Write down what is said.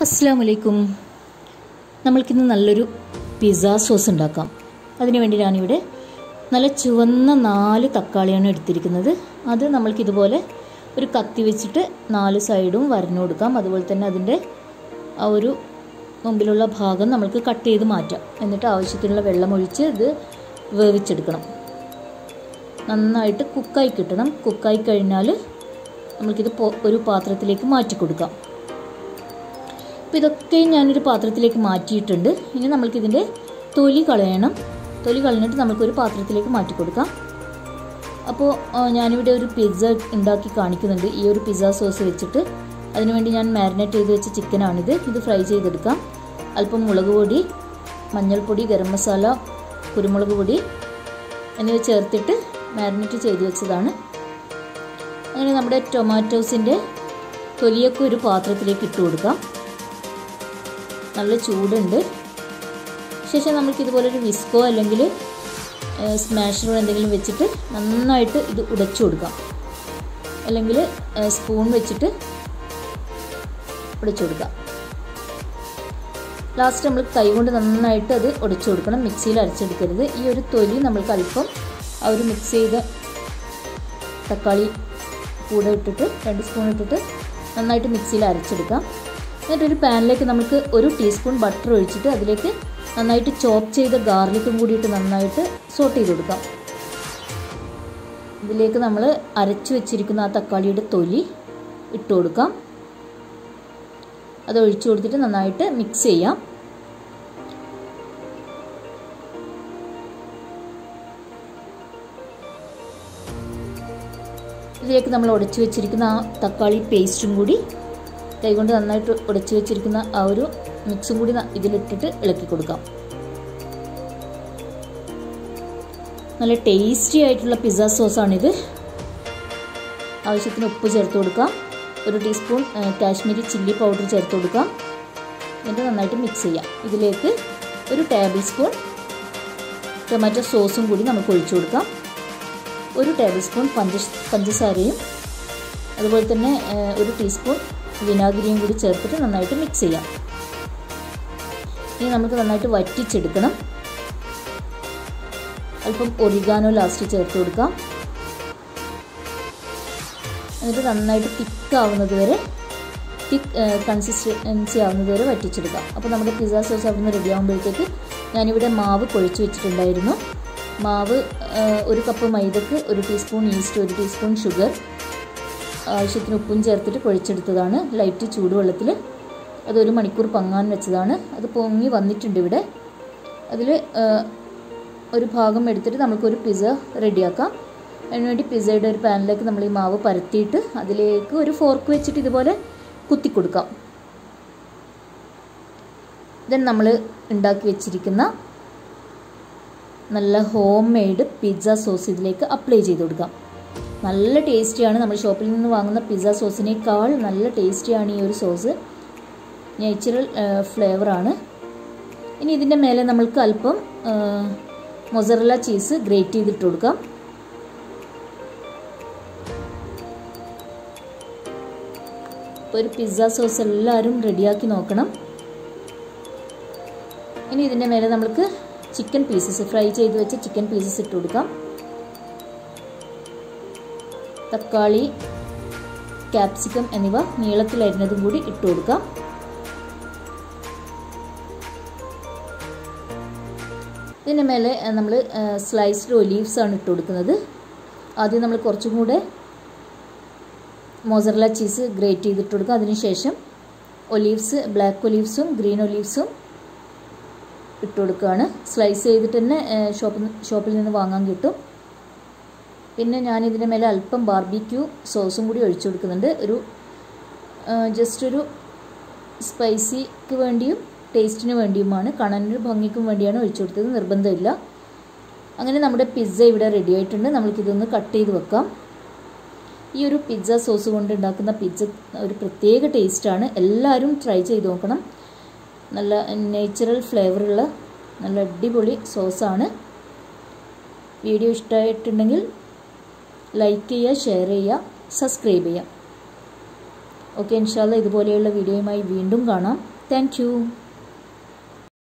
അസ്സാം വലൈക്കും നമ്മൾക്കിന്ന് നല്ലൊരു പിസ്സ സോസ് ഉണ്ടാക്കാം അതിനുവേണ്ടി ഞാനിവിടെ നല്ല ചുവന്ന നാല് തക്കാളിയാണ് എടുത്തിരിക്കുന്നത് അത് നമ്മൾക്ക് ഇതുപോലെ ഒരു കത്തി വെച്ചിട്ട് നാല് സൈഡും വരഞ്ഞു കൊടുക്കാം അതുപോലെ തന്നെ അതിൻ്റെ ആ ഒരു മുമ്പിലുള്ള ഭാഗം നമ്മൾക്ക് കട്ട് ചെയ്ത് മാറ്റാം എന്നിട്ട് ആവശ്യത്തിനുള്ള വെള്ളം ഒഴിച്ച് ഇത് വേവിച്ചെടുക്കണം നന്നായിട്ട് കുക്കായി കിട്ടണം കുക്കായി കഴിഞ്ഞാൽ നമ്മൾക്കിത് ഒരു പാത്രത്തിലേക്ക് മാറ്റി കൊടുക്കാം അപ്പോൾ ഇതൊക്കെ ഞാനൊരു പാത്രത്തിലേക്ക് മാറ്റിയിട്ടുണ്ട് ഇനി നമ്മൾക്കിതിൻ്റെ തൊലി കളയണം തൊലി കളഞ്ഞിട്ട് നമുക്കൊരു പാത്രത്തിലേക്ക് മാറ്റി കൊടുക്കാം അപ്പോൾ ഞാനിവിടെ ഒരു പിസ്സ ഉണ്ടാക്കി കാണിക്കുന്നുണ്ട് ഈ ഒരു പിസ്സ സോസ് വെച്ചിട്ട് അതിനുവേണ്ടി ഞാൻ മാരിനേറ്റ് ചെയ്ത് വെച്ച ചിക്കനാണിത് ഇത് ഫ്രൈ ചെയ്തെടുക്കാം അല്പം മുളക് പൊടി മഞ്ഞൾപ്പൊടി ഗരം മസാല കുരുമുളക് പൊടി എന്നിവ ചേർത്തിട്ട് മാരിനേറ്റ് ചെയ്ത് വെച്ചതാണ് അങ്ങനെ നമ്മുടെ ടൊമാറ്റോസിൻ്റെ തൊലിയൊക്കെ ഒരു പാത്രത്തിലേക്ക് ഇട്ട് കൊടുക്കാം നല്ല ചൂടുണ്ട് ശേഷം നമുക്ക് ഇതുപോലെ ഒരു വിസ്കോ അല്ലെങ്കിൽ സ്മാഷറോ എന്തെങ്കിലും വെച്ചിട്ട് നന്നായിട്ട് ഇത് ഉടച്ചു കൊടുക്കാം അല്ലെങ്കിൽ സ്പൂൺ വെച്ചിട്ട് ഉടച്ചു കൊടുക്കാം ലാസ്റ്റ് നമ്മൾ കൈകൊണ്ട് നന്നായിട്ട് അത് ഉടച്ചു കൊടുക്കണം മിക്സിയിൽ അരച്ചെടുക്കരുത് ഈ ഒരു തൊലി നമ്മൾക്ക് അല്പം ആ ഒരു മിക്സ് ചെയ്ത തക്കാളി കൂടെ ഇട്ടിട്ട് രണ്ട് സ്പൂൺ ഇട്ടിട്ട് നന്നായിട്ട് മിക്സിയിൽ അരച്ചെടുക്കാം എന്നിട്ട് ഒരു പാനിലേക്ക് നമുക്ക് ഒരു ടീസ്പൂൺ ബട്ടർ ഒഴിച്ചിട്ട് അതിലേക്ക് നന്നായിട്ട് ചോപ്പ് ചെയ്ത ഗാർലിക്കും കൂടിയിട്ട് നന്നായിട്ട് സോട്ട് ചെയ്ത് കൊടുക്കാം ഇതിലേക്ക് നമ്മൾ അരച്ചു വെച്ചിരിക്കുന്ന ആ തക്കാളിയുടെ തൊലി ഇട്ട് കൊടുക്കാം അത് ഒഴിച്ചു കൊടുത്തിട്ട് നന്നായിട്ട് മിക്സ് ചെയ്യാം ഇതിലേക്ക് നമ്മൾ ഉടച്ചു വെച്ചിരിക്കുന്ന ആ തക്കാളി പേസ്റ്റും കൂടി കൈകൊണ്ട് നന്നായിട്ട് ഉടച്ചു വെച്ചിരിക്കുന്ന ആ ഒരു മിക്സും കൂടി ഇതിലിട്ടിട്ട് ഇളക്കി കൊടുക്കാം നല്ല ടേസ്റ്റി ആയിട്ടുള്ള പിസ്സ സോസാണിത് ആവശ്യത്തിന് ഉപ്പ് ചേർത്ത് കൊടുക്കാം ഒരു ടീസ്പൂൺ കാശ്മീരി ചില്ലി പൗഡർ ചേർത്ത് കൊടുക്കാം എന്നിട്ട് നന്നായിട്ട് മിക്സ് ചെയ്യാം ഇതിലേക്ക് ഒരു ടേബിൾ സ്പൂൺ ടൊമാറ്റോ സോസും കൂടി നമുക്ക് ഒഴിച്ചു കൊടുക്കാം ഒരു ടേബിൾ സ്പൂൺ പഞ്ച പഞ്ചസാരയും അതുപോലെ തന്നെ ഒരു ടീസ്പൂൺ വിനാഗിരിയും കൂടി ചേർത്തിട്ട് നന്നായിട്ട് മിക്സ് ചെയ്യാം ഇനി നമുക്ക് നന്നായിട്ട് വറ്റിച്ചെടുക്കണം അല്പം ഒറിഗാനോ ലാസ്റ്റ് ചേർത്ത് കൊടുക്കാം എന്നിട്ട് നന്നായിട്ട് തിക്കാവുന്നത് വരെ തിക്ക് കൺസിസ്റ്റൻസി ആവുന്നത് വരെ വറ്റിച്ചെടുക്കാം അപ്പോൾ നമ്മുടെ പിസ്സ സോസ് അവിടെ നിന്ന് റെഡി ആകുമ്പോഴത്തേക്ക് ഞാനിവിടെ മാവ് കുഴച്ച് വെച്ചിട്ടുണ്ടായിരുന്നു മാവ് ഒരു കപ്പ് മൈദക്ക് ഒരു ടീസ്പൂൺ ഈസ്റ്റ് ഒരു ടീസ്പൂൺ ഷുഗർ ആവശ്യത്തിന് ഉപ്പും ചേർത്തിട്ട് കുഴച്ചെടുത്തതാണ് ലൈറ്റ് ചൂടുവെള്ളത്തിൽ അതൊരു മണിക്കൂർ പങ്ങാൻ വെച്ചതാണ് അത് പൊങ്ങി വന്നിട്ടുണ്ട് ഇവിടെ അതിൽ ഒരു ഭാഗം എടുത്തിട്ട് നമുക്കൊരു പിസ്സ റെഡിയാക്കാം അതിനുവേണ്ടി പിസ്സയുടെ ഒരു പാനിലേക്ക് നമ്മൾ ഈ മാവ് പരത്തിയിട്ട് അതിലേക്ക് ഒരു ഫോർക്ക് വെച്ചിട്ട് ഇതുപോലെ കുത്തി കൊടുക്കാം ദെൻ നമ്മൾ ഉണ്ടാക്കി വെച്ചിരിക്കുന്ന നല്ല ഹോം മെയ്ഡ് പിസ്സ സോസ് ഇതിലേക്ക് അപ്ലൈ ചെയ്ത് കൊടുക്കാം നല്ല ടേസ്റ്റിയാണ് നമ്മൾ ഷോപ്പിൽ നിന്ന് വാങ്ങുന്ന പിസ്സ സോസിനേക്കാൾ നല്ല ടേസ്റ്റിയാണ് ഈ ഒരു സോസ് നേച്ചുറൽ ഫ്ലേവറാണ് ഇനി ഇതിൻ്റെ മേലെ നമ്മൾക്ക് അല്പം മൊസറല ചീസ് ഗ്രേറ്റ് ചെയ്തിട്ട് കൊടുക്കാം ഇപ്പോൾ ഒരു പിസ്സ സോസ് എല്ലാവരും റെഡിയാക്കി നോക്കണം ഇനി ഇതിൻ്റെ മേലെ നമ്മൾക്ക് ചിക്കൻ പീസസ് ഫ്രൈ ചെയ്ത് വെച്ച ചിക്കൻ പീസസ് ഇട്ട് കൊടുക്കാം തക്കാളി ക്യാപ്സിക്കം എന്നിവ നീളത്തിലരിഞ്ഞതും കൂടി ഇട്ട് കൊടുക്കാം ഇതിന് മേലെ നമ്മൾ സ്ലൈസ്ഡ് ഒലീവ്സ് ആണ് ഇട്ട് കൊടുക്കുന്നത് ആദ്യം നമ്മൾ കുറച്ചും കൂടെ മോസറല ചീസ് ഗ്രേറ്റ് ചെയ്തിട്ട് കൊടുക്കുക അതിനുശേഷം ഒലീവ്സ് ബ്ലാക്ക് ഒലീവ്സും ഗ്രീൻ ഒലീവ്സും ഇട്ട് കൊടുക്കുകയാണ് സ്ലൈസ് ചെയ്തിട്ട് തന്നെ ഷോപ്പിൽ ഷോപ്പിൽ നിന്ന് വാങ്ങാൻ കിട്ടും പിന്നെ ഞാൻ ഇതിൻ്റെ മേലെ അല്പം ബാർബിക്യൂ സോസും കൂടി ഒഴിച്ചു കൊടുക്കുന്നുണ്ട് ഒരു ജസ്റ്റ് ഒരു സ്പൈസിക്ക് വേണ്ടിയും ടേസ്റ്റിന് വേണ്ടിയുമാണ് കാണാനൊരു ഭംഗിക്കും വേണ്ടിയാണ് ഒഴിച്ചു കൊടുത്തത് നിർബന്ധമില്ല അങ്ങനെ നമ്മുടെ പിസ്സ ഇവിടെ റെഡി ആയിട്ടുണ്ട് നമ്മൾക്കിതൊന്ന് കട്ട് ചെയ്ത് വെക്കാം ഈ ഒരു പിസ്സ സോസ് കൊണ്ട് ഉണ്ടാക്കുന്ന പിസ്സ ഒരു പ്രത്യേക ടേസ്റ്റാണ് എല്ലാവരും ട്രൈ ചെയ്ത് നോക്കണം നല്ല നേച്ചുറൽ ഫ്ലേവറുള്ള നല്ല അടിപൊളി സോസാണ് വീഡിയോ ഇഷ്ടമായിട്ടുണ്ടെങ്കിൽ ലൈക്ക് ചെയ്യുക ഷെയർ ചെയ്യുക സബ്സ്ക്രൈബ് ചെയ്യുക ഓക്കെ ഇൻഷാല്ല ഇതുപോലെയുള്ള വീഡിയോയുമായി വീണ്ടും കാണാം താങ്ക് യു